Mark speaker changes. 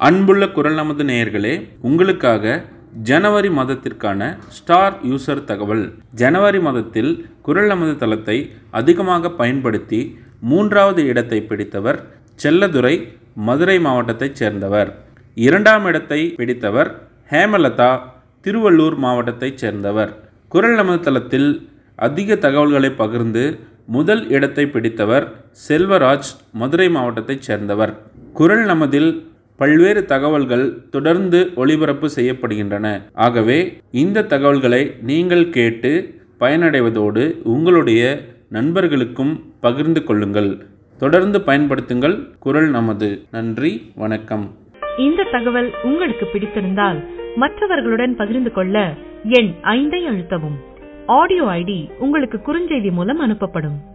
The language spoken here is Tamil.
Speaker 1: அன்புள்ள குரல் நமது நேயர்களே உங்களுக்காக ஜனவரி மாதத்திற்கான ஸ்டார் யூசர் தகவல் ஜனவரி மாதத்தில் குரல் நமது தளத்தை அதிகமாக பயன்படுத்தி மூன்றாவது இடத்தை பிடித்தவர் செல்லதுரை மதுரை மாவட்டத்தைச் சேர்ந்தவர் இரண்டாம் இடத்தை பிடித்தவர் ஹேமலதா திருவள்ளூர் மாவட்டத்தைச் சேர்ந்தவர் குரல் நமது தளத்தில் அதிக தகவல்களை பகிர்ந்து முதல் இடத்தை பிடித்தவர் செல்வராஜ் மதுரை மாவட்டத்தைச் சேர்ந்தவர் குரல் நமதில் பல்வேறு தகவல்கள் தொடர்ந்து ஒளிபரப்பு செய்யப்படுகின்றன ஆகவே இந்த தகவல்களை நீங்கள் கேட்டு பயனடைவதோடு உங்களுடைய நண்பர்களுக்கும் பகிர்ந்து கொள்ளுங்கள் தொடர்ந்து பயன்படுத்துங்கள் குரல் நமது நன்றி வணக்கம்
Speaker 2: இந்த தகவல் உங்களுக்கு பிடித்திருந்தால் மற்றவர்களுடன் பகிர்ந்து கொள்ள எண் ஐந்தை அழுத்தவும் ஆடியோ ஐடி உங்களுக்கு குறுஞ்செய்தி மூலம் அனுப்பப்படும்